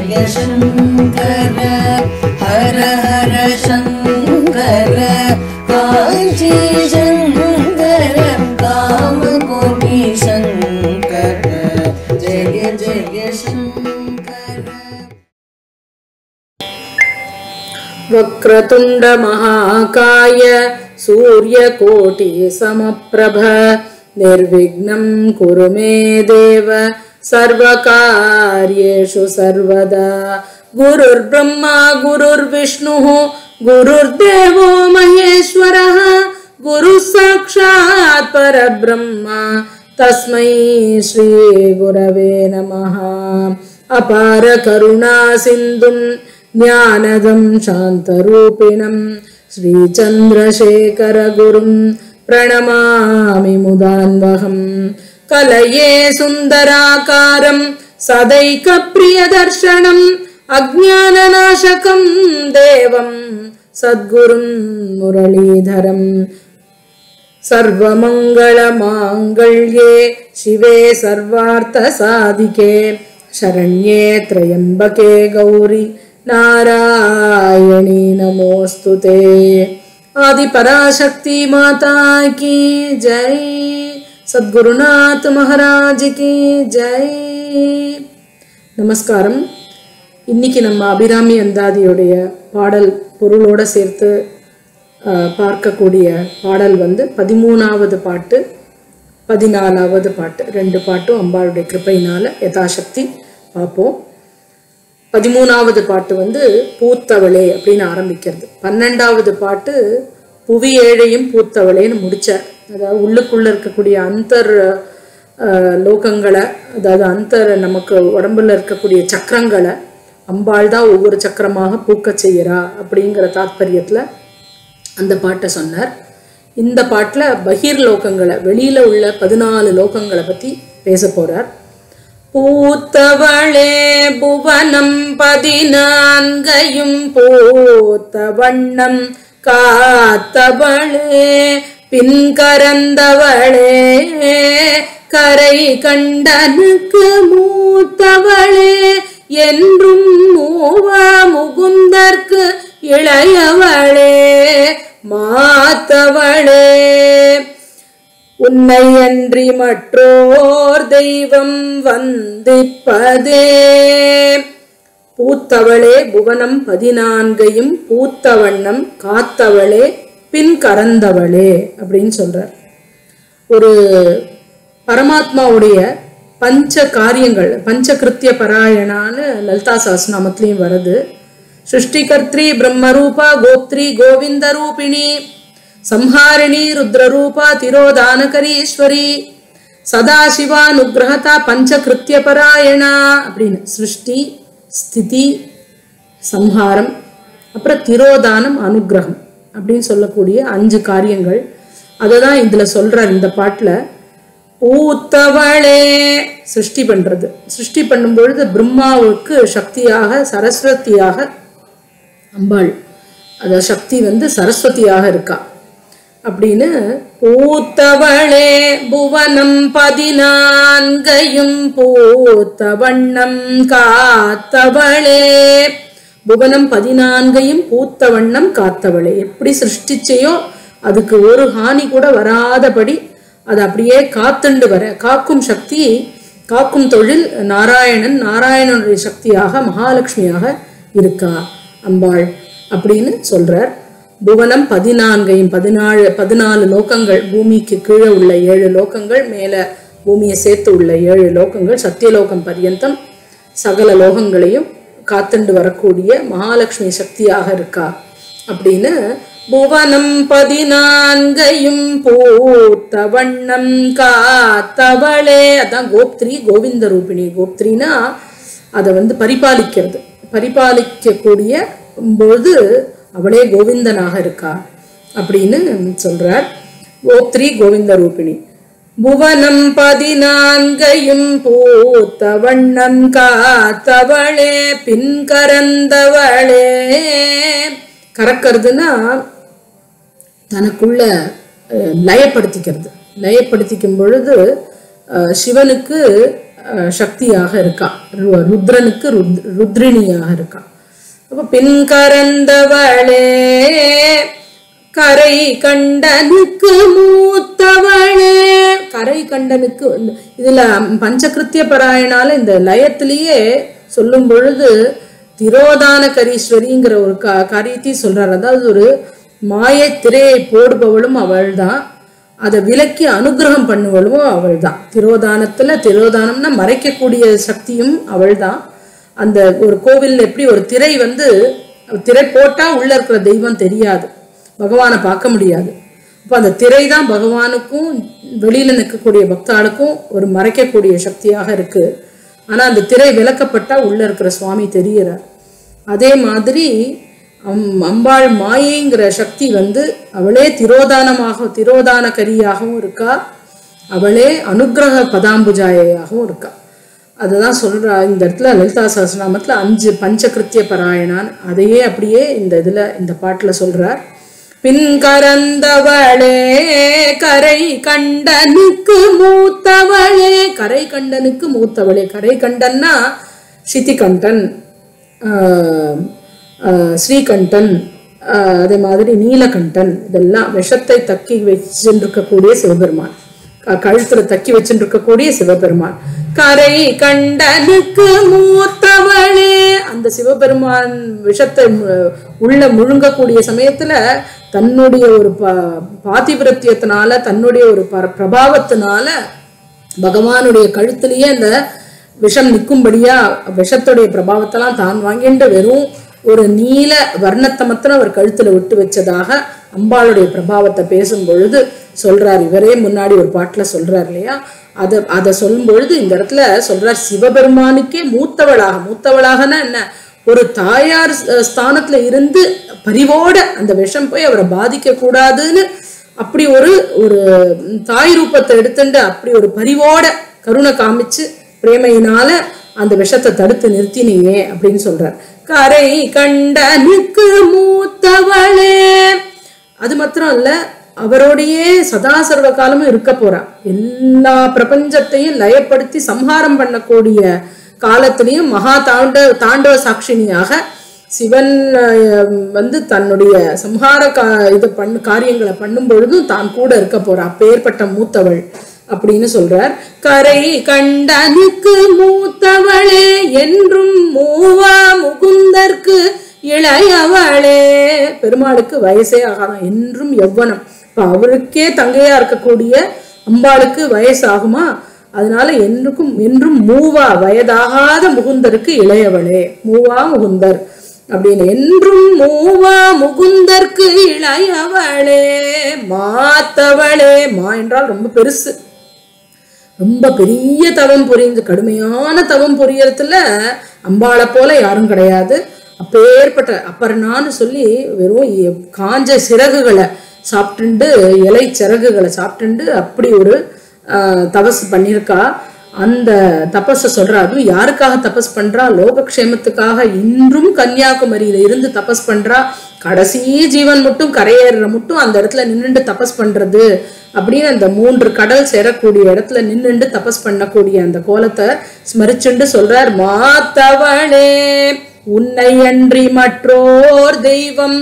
जय शङ्कर हर हर शङ्कर काञ्ची शङ्कर कामकोटि शङ्कर जय जय शङ्कर वक्रतुण्डमहाकाय सूर्यकोटिसमप्रभ निर्विघ्नं कुरु मे देव सर्वकार्येषु सर्वदा गुरुर्ब्रह्मा गुरुर्विष्णुः गुरुर्देवो महेश्वरः गुरुः साक्षात् परब्रह्मा तस्मै श्रीगुरवे नमः अपारकरुणासिन्धुं ज्ञानदं शान्तरूपिणं श्रीचन्द्रशेखरगुरुं प्रणमामि मुदान्वहम् कलये सुन्दराकारं सदैकप्रियदर्शनम् अज्ञाननाशकं देवं सद्गुरुं मुरलीधरम् सर्वमङ्गलमाङ्गल्ये शिवे सर्वार्थसाधिके शरण्ये त्र्यम्बके गौरि नारायणी नमोऽस्तु ते आदिपराशक्ति माता की जय सद्गुरुनाथ महाराज की ஜெய் நமஸ்காரம் இன்னைக்கு நம்ம அபிராமி அந்தாதியுடைய பாடல் பொருளோட சேர்த்து அஹ், பார்க்கக்கூடிய பாடல் வந்து பதிமூணாவது பாட்டு பதினாலாவது பாட்டு ரெண்டு பாட்டும் அம்பாளுடைய கிருபையினால யதாசக்தி பார்ப்போம் பதிமூணாவது பாட்டு வந்து பூத்தவளே அப்படின்னு ஆரம்பிக்கிறது பன்னெண்டாவது பாட்டு புவி ஏழையும் பூத்தவளேன்னு முடிச்சார் அதாவது உள்ளுக்குள்ள இருக்கக்கூடிய அந்தர் அஹ், லோகங்களை அதாவது அந்தர் நமக்கு உடம்புல இருக்கக்கூடிய சக்கரங்களை அம்பாள் தான் ஒவ்வொரு சக்கரமாக பூக்கச் செய்யறா அப்படிங்கிற தாத்பரியத்துல அந்த பாட்டை சொன்னார் இந்த பாட்டில் பகிர் லோகங்களை வெளியில உள்ள பதினாலு லோகங்களை பத்தி பேச போறார் பூத்தவளே புவனம் பதினான்கையும் பூத்த வண்ணம் காத்தவளே பின்கரந்தவளே கரை கண்டனுக்கு மூத்தவளே என்றும் மூவ முகுந்தற்கு இளையவளே மாத்தவளே உன்னை அன்றி மற்றோர் தெய்வம் வந்திப்பதே பூத்தவளே புவனம் பதினான்கையும் பூத்த வண்ணம் காத்தவளே பின் கறந்தவளே அப்படின்னு சொல்றார் ஒரு பரமாத்மாவுடைய பஞ்ச காரியங்கள் பஞ்ச கிருத்திய பராயணான்னு லலிதா சஹஸ்ரநாமத்திலையும் வருது சிருஷ்டிகர்த்ரி பிரம்மரூபா கோப்த்ரி கோவிந்த ரூபிணி ಸಂಹಾರಿಣಿ ರುದ್ರರೂಪ ತಿರೋದಾನಕರೀಶ್ವರಿ சதாசிவா நுக்ரஹதா பஞ்சகிருத்திய பராயண அப்படின்னு சிருஷ்டி ஸ்திதி சம்ஹாரம் அப்புறம் திரோதானம் அனுக்கிரகம் அப்படின்னு சொல்லக்கூடிய அஞ்சு காரியங்கள் அதை தான் இதில் சொல்கிறார் இந்த பாட்டில் பூத்தவளே சிருஷ்டி பண்ணுறது சிருஷ்டி பண்ணும் பொழுது பிரம்மாவுக்கு சக்தியாக சரஸ்வதியாக அம்பாள் அத சக்தி வந்து சரஸ்வதியாக இருக்கா அப்படின்னு பூத்தவளே புவனம் பதினான்கையும் பூத்த வண்ணம் காத்தவளே புவனம் பதினான்கையும் பூத்த வண்ணம் காத்தவளே எப்படி சிருஷ்டிச்சையோ அதுக்கு ஒரு ஹானி கூட வராதபடி அது அப்படியே காத்துண்டு வர காக்கும் சக்தி காக்கும் தொழில் நாராயணன் நாராயணனுடைய சக்தியாக மகாலட்சுமியாக இருக்கா அம்பாள் அப்படின்னு சொல்றார் புவனம் பதினான்கையும் பதினாலு பதினாலு லோகங்கள் பூமிக்கு கீழே உள்ள ஏழு லோகங்கள் மேலே பூமியை சேர்த்து உள்ள ஏழு லோகங்கள் சத்தியலோகம் பர்யந்தம் சகல லோகங்களையும் காத்துண்டு வரக்கூடிய மகாலட்சுமி சக்தியாக இருக்கா அப்படின்னு புவனம் பதினான்கையும் பூத்த வண்ணம் காத்தவளே அதான் கோப்திரி கோவிந்த ரூபிணி கோப்திரினா அதை வந்து பரிபாலிக்கிறது பரிபாலிக்கக்கூடிய போது அவளே கோவிந்தனாக இருக்கா அப்படின்னு சொல்றார் கோப்திரி கோவிந்த ரூபிணி புவனம் பதினான்கையும் பூத்த வண்ணம் காத்தவளே பின்கரந்தவளே கறக்கிறதுனா தனக்குள்ள அஹ், லயப்படுத்திக்கிறது லயப்படுத்திக்கும் பொழுது அஹ், சிவனுக்கு அஹ், சக்தியாக இருக்கா ரு- ருத்ரனுக்கு ருத் ருத்ரிணியாக இருக்கா அப்ப பின் கரந்தவளே கரை கண்டனுக்கு மூத்தவளே கரை கண்டனுக்கு இந்த- இதுல பஞ்சகிருத்திய பராயணால இந்த லயத்திலேயே சொல்லும் பொழுது திரோதான கரீஸ்வரிங்கிற ஒரு கா காரியத்தையும் சொல்றார் அதாவது ஒரு மாய திரையை போடுபவளும் அவள்தான் அதை விலக்கி அனுகிரகம் பண்ணுவளும் அவள்தான் திரோதானத்துல திரோதானம்னா மறைக்கக்கூடிய சக்தியும் அவள்தான் அந்த ஒரு கோவில்ல எப்படி ஒரு திரை வந்து திரை போட்டா உள்ள இருக்கிற தெய்வம் தெரியாது பகவானை பார்க்க முடியாது அப்போ அந்த திரை தான் பகவானுக்கும் வெளியில நிற்கக்கூடிய பக்தாளுக்கும் ஒரு மறைக்கக்கூடிய சக்தியாக இருக்கு ஆனா அந்த திரை விலக்கப்பட்டா உள்ள இருக்கிற சுவாமி தெரியறார் அதே மாதிரி அம் அம்பாள் மாயைங்கிற சக்தி வந்து அவளே திரோதானமாக திரோதான கரியாகவும் இருக்கா அவளே அனுக்கிரக பதாம்புஜாயாகவும் இருக்கா அதுதான் சொல்றா இந்த இடத்துல லலிதா சஹஸ்ரநாமத்துல அஞ்சு பஞ்சகிருத்திய பராயணான் அதையே அப்படியே இந்த இதுல இந்த பாட்டுல சொல்றார் பின் கரந்தவளே கரை கண்டனுக்கு மூத்தவளே கரை கண்டனுக்கு மூத்தவளே கரை கண்டன்னா சிதிகண்டன் ஆஹ், ஆஹ், ஸ்ரீகண்டன் ஆஹ், அதே மாதிரி நீலகண்டன் இதெல்லாம் விஷத்தை தக்கி வச்சுருக்கக்கூடிய சிவபெருமான் க- கழுத்துல தக்கி வச்சுருக்கக்கூடிய சிவபெருமான் கரை கண்டனுக்கு மூத்தவளே அந்த சிவபெருமான் விஷத்தை மு- உள்ள முழுங்கக்கூடிய சமயத்துல தன்னுடைய ஒரு ப பாதிவிரத்தியத்தினால தன்னுடைய ஒரு பர- பிரபாவத்தினால பகவானுடைய கழுத்திலேயே அந்த விஷம் நிற்கும்படியா விஷத்துடைய பிரபாவத்தெல்லாம் தான் வாங்கிட்டு வெறும் ஒரு நீல வர்ணத்தை மாத்திரம் அவர் கழுத்துல விட்டு வச்சதாக அம்பாளுடைய பிரபாவத்தை பேசும் பொழுது சொல்றார் இவரே முன்னாடி ஒரு பாட்டுல சொல்றார் இல்லையா அதை அதை சொல்லும் பொழுது இந்த இடத்துல சொல்றார் சிவபெருமானுக்கே மூத்தவளாக மூத்தவளாகனா என்ன ஒரு தாயார் ஸ்- ஸ்தானத்துல இருந்து பரிவோட அந்த விஷம் போய் அவரை பாதிக்க கூடாதுன்னு அப்படி ஒரு ஒரு தாய் ரூபத்தை எடுத்துட்டு அப்படி ஒரு பரிவோட கருணை காமிச்சு பிரேமையினால அந்த விஷத்தை தடுத்து நிறுத்தினியே அப்படின்னு சொல்றார் கரை கண்டனுக்கு மூத்தவளே அது மாத்திரம் இல்ல அவரோடையே சதா சர்வ காலமும் இருக்க போறா எல்லா பிரபஞ்சத்தையும் லயப்படுத்தி சம்ஹாரம் பண்ணக்கூடிய காலத்திலையும் மகா தாண்ட தாண்டவ சாட்சினியாக சிவன் அஹ், வந்து தன்னுடைய சம்ஹார கா இது பண்ணு காரியங்களை பண்ணும் பொழுதும் தான் கூட இருக்க போறா அப்பேற்பட்ட மூத்தவள் அப்படின்னு சொல்றார் கரை கண்டனுக்கு மூத்தவளே என்றும் மூவா முகுந்தற்கு இளையவளே பெருமாளுக்கு வயசே ஆகாதான் என்றும் யௌவனம் இப்ப அவருக்கே தங்கையா இருக்கக்கூடிய அம்பாளுக்கு வயசு ஆகுமா அதனால என்றுக்கும் என்றும் மூவா வயதாகாத முகுந்தருக்கு இளையவளே மூவா முகுந்தர் அப்படின்னு என்றும் மூவா முகுந்தற்கு இளையவளே மாத்தவளே மா என்றால் ரொம்ப பெருசு ரொம்ப பெரிய தவம் புரிஞ்சு கடுமையான தவம் புரியறதுல அம்பாளை போல யாரும் கிடையாது அப்பேற்பட்ட அப்பர்ணான்னு சொல்லி வெறும் எ- காஞ்ச சிறகுகளை சாப்பிட்டுண்டு இலை சிறகுகளை சாப்பிட்டுண்டு அப்படி ஒரு ஆஹ், தபஸ் பண்ணியிருக்கா அந்த தபஸை சொல்றா அதுவும் யாருக்காக தபஸ் பண்றா லோகக்ஷேமத்துக்காக இன்றும் கன்னியாகுமரியில இருந்து தபஸ் பண்றா கடைசி ஜீவன் மட்டும் கரையேறுற மட்டும் அந்த இடத்துல நின்னுண்டு தபஸ் பண்றது அப்படின்னு அந்த மூன்று கடல் சேரக்கூடிய இடத்துல நின்னுண்டு தபஸ் பண்ணக்கூடிய அந்த கோலத்தை ஸ்மரிச்சுண்டு சொல்றார் மாத்தவளே உன்னை அன்றி மற்றோர் தெய்வம்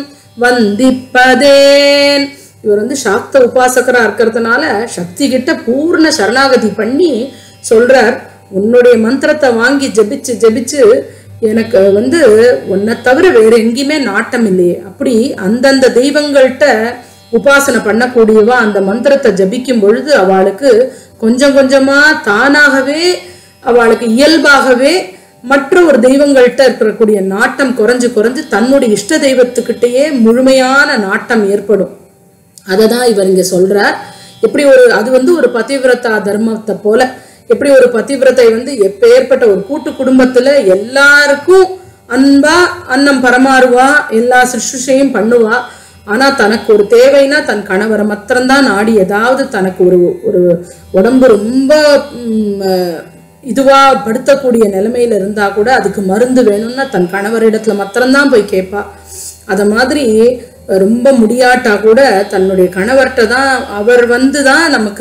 வந்திப்பதேன் இவர் வந்து சாக்த உபாசகரா இருக்கிறதுனால சக்தி கிட்ட பூர்ண சரணாகதி பண்ணி சொல்றார் உன்னுடைய மந்திரத்தை வாங்கி ஜெபிச்சு ஜெபிச்சு எனக்கு வந்து உன்னை தவிர வேற எங்கேயுமே நாட்டம் இல்லையே அப்படி அந்தந்த தெய்வங்கள்கிட்ட உபாசனை பண்ணக்கூடியவா அந்த மந்திரத்தை ஜபிக்கும் பொழுது அவளுக்கு கொஞ்சம் கொஞ்சமா தானாகவே அவளுக்கு இயல்பாகவே மற்ற ஒரு தெய்வங்கள்கிட்ட இருக்கக்கூடிய நாட்டம் குறைஞ்சு குறைஞ்சு தன்னுடைய இஷ்ட தெய்வத்துக்கிட்டேயே முழுமையான நாட்டம் ஏற்படும் அதை தான் இவர் இங்க சொல்றார் எப்படி ஒரு அது வந்து ஒரு பதிவிரதா தர்மத்தை போல எப்படி ஒரு பதிவிரதை வந்து எப்பேற்பட்ட ஒரு கூட்டு குடும்பத்துல எல்லாருக்கும் அன்பா அன்னம் பரமாறுவா எல்லா சுஷ்ருஷையும் பண்ணுவா ஆனா தனக்கு ஒரு தேவைன்னா தன் கணவரை மாத்திரம்தான் நாடி ஏதாவது தனக்கு ஒரு ஒரு உடம்பு ரொம்ப ம், அஹ், இதுவா படுத்தக்கூடிய நிலைமையில இருந்தா கூட அதுக்கு மருந்து வேணும்னா தன் கணவரிடத்துல மாத்திரம்தான் போய் கேட்பா அத மாதிரி ரொம்ப முடியாட்டா கூட தன்னுடைய கணவர்கிட்ட தான் அவர் வந்து தான் நமக்கு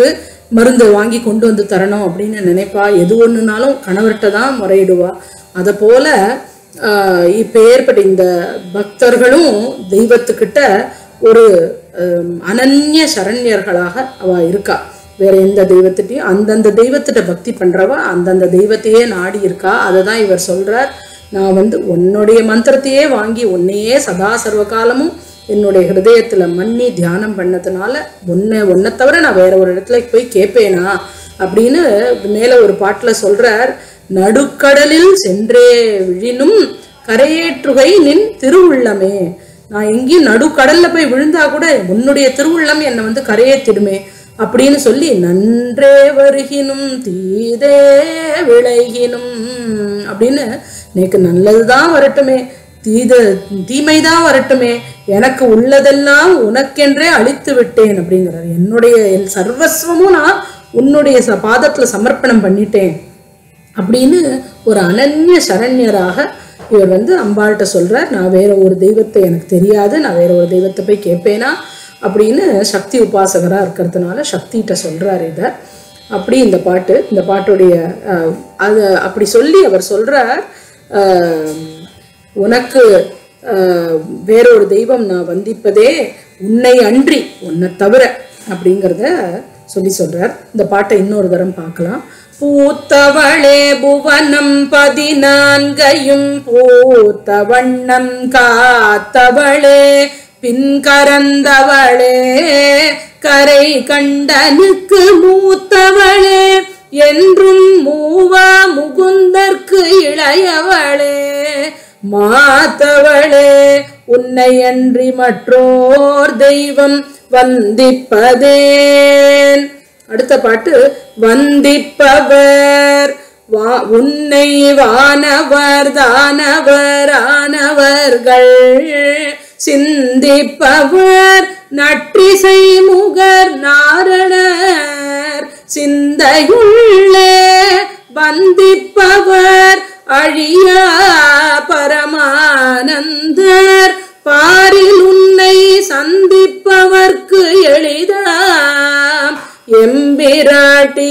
மருந்து வாங்கி கொண்டு வந்து தரணும் அப்படின்னு நினைப்பா எது ஒன்றுனாலும் கணவர்கிட்ட தான் முறையிடுவா அதை போல ஆஹ் இப்ப ஏற்பட்ட இந்த பக்தர்களும் தெய்வத்துக்கிட்ட ஒரு ஹம், அனன்ய சரண்யர்களாக அவ இருக்கா வேற எந்த தெய்வத்திட்டையும் அந்தந்த தெய்வத்திட்ட பக்தி பண்றவ அந்தந்த தெய்வத்தையே நாடி இருக்கா அதை தான் இவர் சொல்றார் நான் வந்து உன்னுடைய மந்திரத்தையே வாங்கி உன்னையே சதா சர்வ காலமும் என்னுடைய ஹிருதயத்துல மன்னி தியானம் பண்ணதுனால உன்னை உன்னை தவிர நான் வேற ஒரு இடத்துல போய் கேட்பேனா அப்படின்னு மேல ஒரு பாட்டுல சொல்றார் நடுக்கடலில் சென்றே விழினும் கரையேற்றுகை நின் திருவுள்ளமே நான் எங்கேயும் நடுக்கடல்ல போய் விழுந்தா கூட உன்னுடைய திருவுள்ளம் என்னை வந்து கரையேற்றிடுமே அப்படின்னு சொல்லி நன்றே வருகினும் தீதே விளைகினும் அப்படின்னு எனக்கு நல்லதுதான் வரட்டுமே தீத தீமைதான் வரட்டுமே எனக்கு உள்ளதெல்லாம் உனக்கென்றே அழித்து விட்டேன் அப்படிங்கிறார் என்னுடைய என் சர்வஸ்வமும் நான் உன்னுடைய ச- பாதத்துல சமர்ப்பணம் பண்ணிட்டேன் அப்படின்னு ஒரு அனன்ய சரண்யராக இவர் வந்து அம்பாள்கிட்ட சொல்றார் நான் வேற ஒரு தெய்வத்தை எனக்கு தெரியாது நான் வேற ஒரு தெய்வத்தை போய் கேட்பேனா அப்படின்னு சக்தி உபாசகரா இருக்கிறதுனால சக்திகிட்ட சொல்றார் இதை அப்படி இந்த பாட்டு இந்த பாட்டுடைய அஹ், அது அப்படி சொல்லி அவர் சொல்றார் அஹ், உனக்கு அஹ், வேறொரு தெய்வம் நான் வந்திப்பதே உன்னை அன்றி உன்னை தவிர அப்படிங்கிறத சொல்லி சொல்றார் இந்த பாட்டை இன்னொரு தரம் பார்க்கலாம் பூத்தவளே புவனம் பதினான்கையும் பூத்த வண்ணம் காத்தவளே பின் கரந்தவளே கரை கண்டனுக்கு மூத்தவளே என்றும் மூவா முகுந்தற்கு இளையவளே மாத்தவளே உன்னை அன்றி மற்றோர் தெய்வம் வந்திப்பதேன் அடுத்த பாட்டு வந்திப்பவர் வா உன்னை வானவர் தானவர் ஆனவர்கள் சிந்திப்பவர் நற்றிசை முகர் நாரணர் சிந்தையுள்ளே வந்திப்பவர் அழியா பரமானந்தர் பாரில் உன்னை சந்திப்பவர்க்கு எளிதாம் எம்பிராட்டி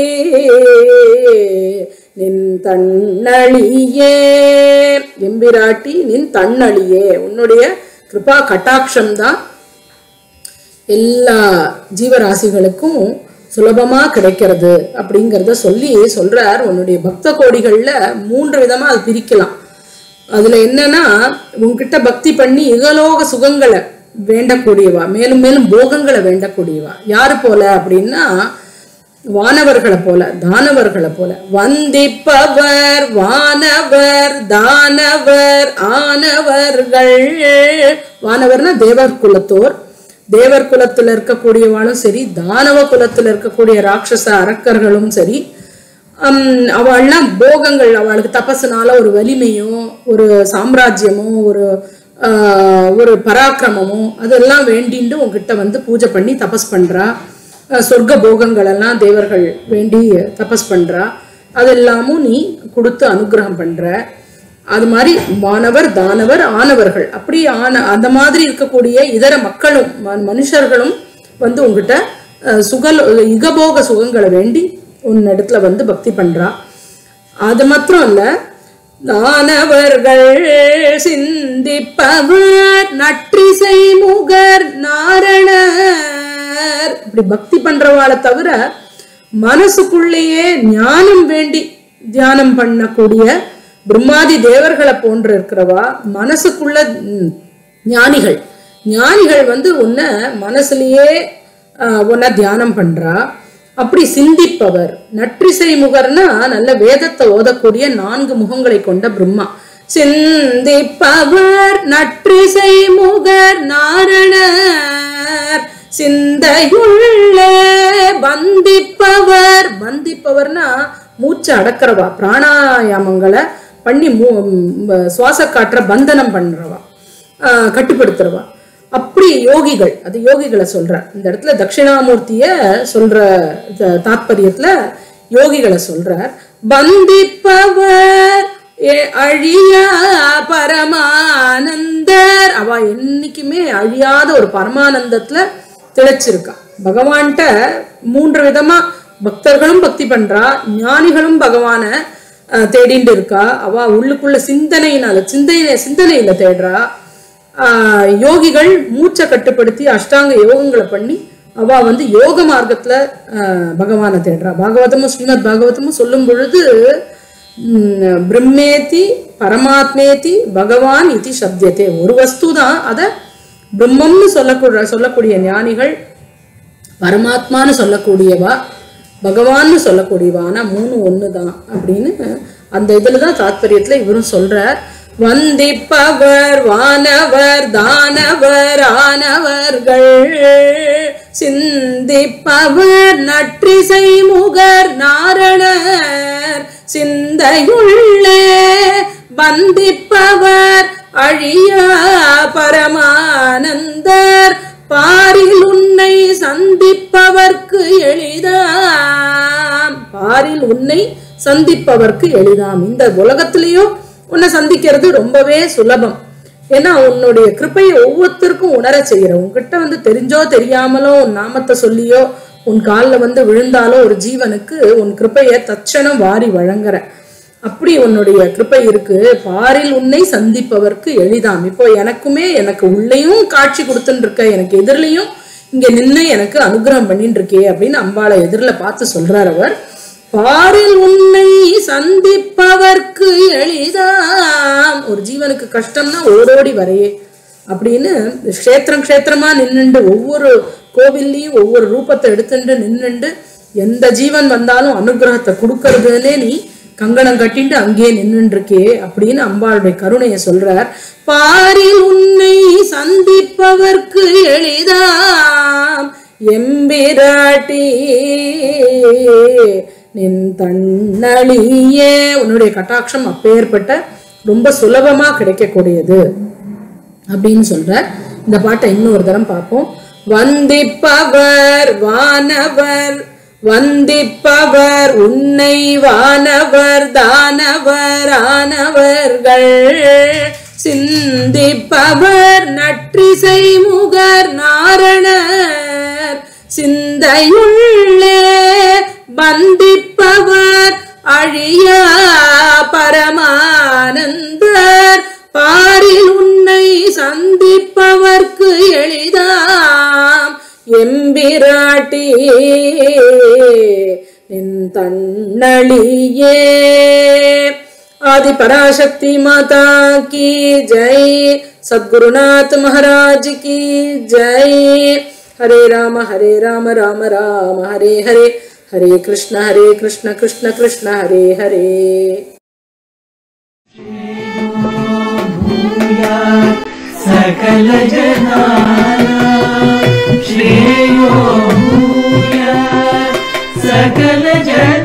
நின் தன்னழியே எம்பிராட்டி நின் தன்னழியே உன்னுடைய கிருபா கட்டாட்சம் தான் எல்லா ஜீவராசிகளுக்கும் சுலபமா கிடைக்கிறது அப்படிங்கிறத சொல்லி சொல்றார் உன்னுடைய பக்த கோடிகள்ல மூன்று விதமா அது பிரிக்கலாம் அதுல என்னன்னா உன்கிட்ட பக்தி பண்ணி இகலோக சுகங்களை வேண்டக்கூடியவா மேலும் மேலும் போகங்களை வேண்டக்கூடியவா யாரு போல அப்படின்னா வானவர்களை போல தானவர்களை போல வந்திப்பவர் வானவர் தானவர் ஆனவர்கள் வானவர்னா தேவர் குலத்தோர் தேவர் குலத்துல இருக்கக்கூடியவாளும் சரி தானவ குலத்துல இருக்கக்கூடிய ராட்சச அரக்கர்களும் சரி ஹம், அவள்லாம் போகங்கள் அவளுக்கு தபசுனால ஒரு வலிமையும் ஒரு சாம்ராஜ்யமும் ஒரு ஆஹ், ஒரு பராக்கிரமமும் அதெல்லாம் வேண்டிண்டு உங்ககிட்ட வந்து பூஜை பண்ணி தபஸ் பண்றா அஹ், சொர்க்க போகங்கள் எல்லாம் தேவர்கள் வேண்டி தபஸ் பண்றா அதெல்லாமும் நீ கொடுத்து அனுகிரகம் பண்ற அது மாதிரி வானவர் தானவர் ஆனவர்கள் அப்படி ஆன அந்த மாதிரி இருக்கக்கூடிய இதர மக்களும் ம- மனுஷர்களும் வந்து உங்ககிட்ட அஹ், சுகல் இகபோக சுகங்களை வேண்டி உன்னிடத்துல வந்து பக்தி பண்றா அது மாத்திரம் இல்ல தானவர்கள் சிந்திப்பவர் நற்றிசை முகர் நாரணர் இப்படி பக்தி பண்றவாளை தவிர மனசுக்குள்ளேயே ஞானம் வேண்டி தியானம் பண்ணக்கூடிய பிரம்மாதி தேவர்களை போன்று இருக்கிறவா மனசுக்குள்ள ம், ஞானிகள் ஞானிகள் வந்து உன்னை மனசுலயே ஆஹ், உன்னை தியானம் பண்றா அப்படி சிந்திப்பவர் நற்றிசை முகர்னா நல்ல வேதத்தை ஓதக்கூடிய நான்கு முகங்களை கொண்ட பிரம்மா சிந்திப்பவர் நற்றிசை முகர் நாரணர் சிந்தையுள்ளே பந்திப்பவர் பந்திப்பவர்னா மூச்சு அடக்கிறவா பிராணாயாமங்களை பண்ணி மூ ம், சுவாச காற்ற பந்தனம் பண்றவா ஆஹ், கட்டுப்படுத்துறவா அப்படி யோகிகள் அது யோகிகளை சொல்ற இந்த இடத்துல தட்சிணாமூர்த்திய சொல்ற த- தாத்பரியத்துல யோகிகளை சொல்றார் பந்திப்பவர் ஏ- அழியா பரமானந்தர் அவ என்னைக்குமே அழியாத ஒரு பரமானந்தத்துல திளைச்சிருக்கா பகவான்கிட்ட மூன்று விதமா பக்தர்களும் பக்தி பண்றா ஞானிகளும் பகவான அஹ், தேடிண்டு இருக்கா அவ உள்ளுக்குள்ள சிந்தனையினால சிந்தனை சிந்தனையில தேடுறா ஆஹ், யோகிகள் மூச்சை கட்டுப்படுத்தி அஷ்டாங்க யோகங்களை பண்ணி அவ வந்து யோக மார்க்கத்துல ஆஹ், பகவானை தேடுறா பாகவதமும் ஸ்ரீமத் பாகவதமும் சொல்லும் பொழுது உம், பிரம்மேதி பரமாத்மேதி பகவான் இது சப்தியத்தே ஒரு வஸ்து தான் அதை பிரம்மம்னு சொல்லக்கூடிய சொல்லக்கூடிய ஞானிகள் பரமாத்மான்னு சொல்லக்கூடியவா பகவான்னு சொல்லக்கூடியவா ஆனா மூணு ஒண்ணுதான் அப்படின்னு அந்த இதுல தான் தாத்பரியத்துல இவரும் சொல்றார் வந்திப்பவர் வானவர் தானவர் ஆனவர்கள் சிந்திப்பவர் நற்றிசை முகர் நாரணர் சிந்தையுள்ளே வந்திப்பவர் அழியா பரமானந்தர் பாரில் உன்னை சந்திப்பவர்க்கு எளிதாம் பாரில் உன்னை சந்திப்பவர்க்கு எளிதாம் இந்த உலகத்திலேயோ உன்னை சந்திக்கிறது ரொம்பவே சுலபம் ஏன்னா உன்னுடைய கிருப்பையை ஒவ்வொருத்தருக்கும் உணர செய்யற உன்கிட்ட வந்து தெரிஞ்சோ தெரியாமலோ உன் நாமத்தை சொல்லியோ உன் காலில் வந்து விழுந்தாலோ ஒரு ஜீவனுக்கு உன் கிருப்பையை தட்சணம் வாரி வழங்குற அப்படி உன்னுடைய கிருப்பை இருக்கு பாரில் உன்னை சந்திப்பவர்க்கு எளிதாம் இப்போ எனக்குமே எனக்கு உள்ளேயும் காட்சி கொடுத்துன்னு இருக்க எனக்கு எதிரிலையும் இங்க நின்று எனக்கு அனுகிரகம் பண்ணிட்டு இருக்கே அப்படின்னு அம்பாளை எதிரில் பார்த்து சொல்றார் அவர் பாரில் உன்னை சந்திப்பவர்க்கு எளிதாம் ஒரு ஜீவனுக்கு கஷ்டம்னா ஓடோடி வரையே அப்படின்னு க்ஷேத்திரம் க்ஷேத்திரமா நின்னுண்டு ஒவ்வொரு கோவில்லையும் ஒவ்வொரு ரூபத்தை எடுத்துட்டு நின்னுண்டு எந்த ஜீவன் வந்தாலும் அனுகிரகத்தை கொடுக்கறதுன்னே நீ கங்கணம் கட்டிட்டு அங்கேயே நின்னுட்டு இருக்கே அப்படின்னு அம்பாளுடைய கருணையை சொல்றார் பாரில் உன்னை சந்திப்பவர்க்கு எளிதாம் எம்பிராட்டி நின் தன்னழியே உன்னுடைய கட்டாட்சம் அப்பேற்பட்ட ரொம்ப சுலபமா கிடைக்கக்கூடியது அப்படின்னு சொல்றார் இந்த பாட்டை இன்னொரு தரம் பார்ப்போம் வந்திப்பவர் வானவர் வந்திப்பவர் உன்னை வானவர் தானவர் ஆனவர்கள் சிந்திப்பவர் நற்றிசை முகர் நாரணர் சிந்தையுள்ளே பந்திப்பவர் அழியா பரமானந்தர் பாரில் உன்னை சந்திப்பவர்க்கு எளிதாம் எம்பிராட்டி நின் தன்னழியே आदि पराशक्ति माता की जय सद्गुरुनाथ महाराज की जय हरे राम हरे राम राम राम हरे हरे हरे कृष्ण हरे कृष्ण कृष्ण कृष्ण हरे हरे सकल जनाना श्रेयो भूया सकल जन